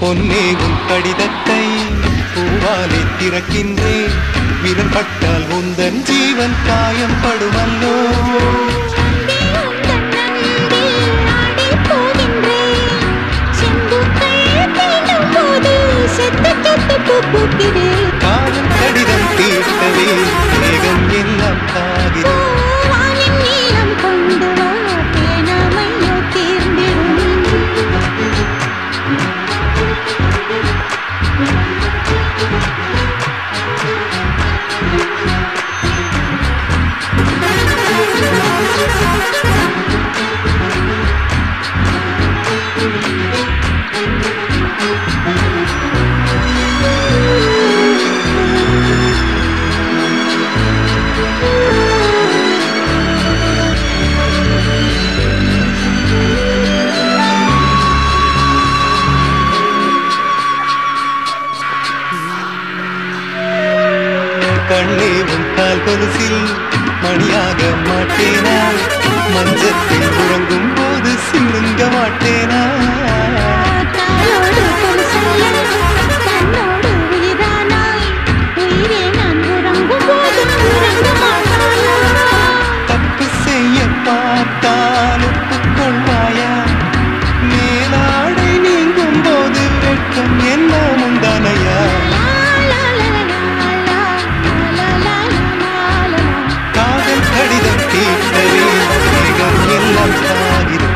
பொன்னே உன் கடிதத்தை பூவாலே திறக்கின்றேன் விரல் பட்டால் உந்தன் ஜீவன் காயம் படுமல்லோ காதல் கடிதம் தீர்க்கவே மேகம் எல்லாம் காகிதம் கண்ணே உன் கால் கொலுசில் மணியாக மாட்டேனா மஞ்சத்தில் உறங்கும் போது சிந்துங்க மாட்டேனா தப்பு செய்ய பார்த்தால் ஒப்புக்கொள்வாயா மேலாடை நீங்கும் போது வெட்கம் என்ன முந்தானையா காதல் கடிதம் தீர்த்தவே மேகம் எல்லாம் காகிதம்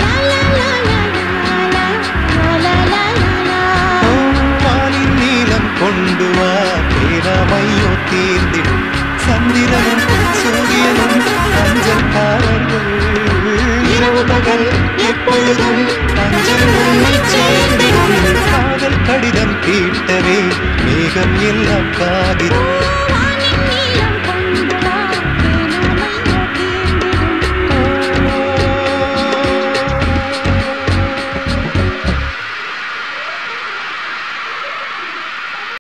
ஓ, வானின் நீளம் கொண்டு வா பேராமையோ தீர்ந்திடும் சந்திரனும் சூரியனும் அஞ்சல்காரர்கள் இரவு பகல் எப்பொழுதும் அஞ்சல் உன்னை சேர்ந்திடும் காதல் கடிதம் தீர்த்தவே மேகம் எல்லாம் காகிதம்